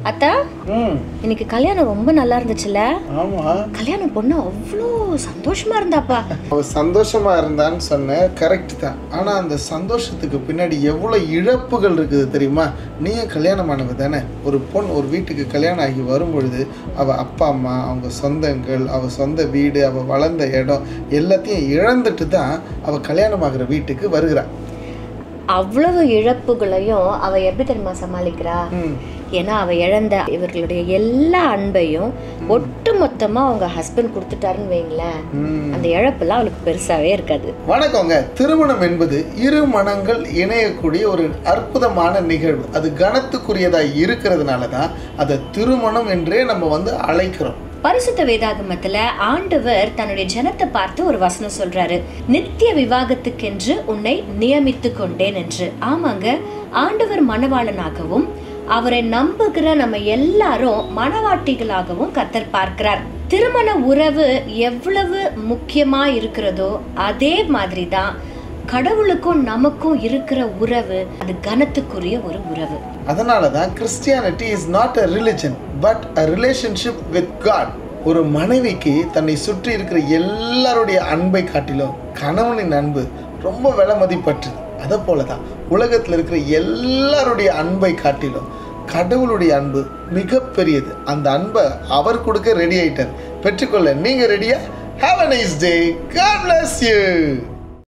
அத்தா ம் இன்னைக்கு கல்யாணம் ரொம்ப நல்லா இருந்துச்சுல்ல ஆமாம் கல்யாணம் பொண்ணு அவ்வளோ சந்தோஷமா இருந்தாப்பா அவ சந்தோஷமா இருந்தான்னு சொன்னேன் கரெக்ட் தான் ஆனால் அந்த சந்தோஷத்துக்கு பின்னாடி எவ்வளோ இழப்புகள் இருக்குது தெரியுமா நீயும் கல்யாணமானவ தானே ஒரு பொண் ஒரு வீட்டுக்கு கல்யாணம் ஆகி வரும் பொழுது அவள் அப்பா அம்மா அவங்க சொந்தங்கள் அவள் சொந்த வீடு அவள் வளர்ந்த இடம் எல்லாத்தையும் இழந்துட்டு தான் அவள் கல்யாணமாகிற வீட்டுக்கு வருகிறா அவ்வளவு இழப்புகளையும் அவ எப்படி தெரியுமா சமாளிக்கிறா ம் ஏன்னா அவ இழந்த இவர்களுடைய எல்லா அன்பையும் ஒட்டு மொத்தமா அவங்க ஹஸ்பண்ட் கொடுத்துட்டாருன்னு வைங்களேன் ம் அந்த இழப்பெல்லாம் அவளுக்கு பெருசாவே இருக்காது வணக்கங்க திருமணம் என்பது இரு மனங்கள் இணையக்கூடிய ஒரு அற்புதமான நிகழ்வு அது கனத்துக்குரியதாக இருக்கிறதுனால தான் அதை திருமணம் என்றே நம்ம வந்து அழைக்கிறோம் பரிசுத்த வேதாகமத்துல ஆண்டவர் தன்னுடைய ஜனத்தை பார்த்து ஒரு வசனம் சொல்றாரு நித்திய விவாகத்துக்கென்று உன்னை நியமித்து கொண்டேன் என்று ஆமாங்க ஆண்டவர் மணவாளனாகவும் அவரை நம்புகிற நம்ம எல்லாரும் மணவாட்டிகளாகவும் கத்தர் பார்க்கிறார் திருமண உறவு எவ்வளவு முக்கியமா இருக்கிறதோ அதே மாதிரி தான் கடவுளுக்கும் நமக்கும் இருக்கிற உறவு அது கனத்துக்குரிய ஒரு உறவு அதனால தான் Christianity is not a religion but a relationship with God ஒரு மனைவிக்கு தன்னை சுற்றி இருக்கிற எல்லாருடைய அன்பை காட்டிலும் கணவனின் அன்பு ரொம்ப விலை மதிப்பற்றது அதை போல தான் உலகத்தில் இருக்கிற எல்லாருடைய அன்பை காட்டிலும் கடவுளுடைய அன்பு மிகப்பெரியது அந்த அன்பை அவர் கொடுக்க ரெடி ஆயிட்டார் பெற்றுக்கொள்ள நீங்க ரெடியா have a nice day God bless you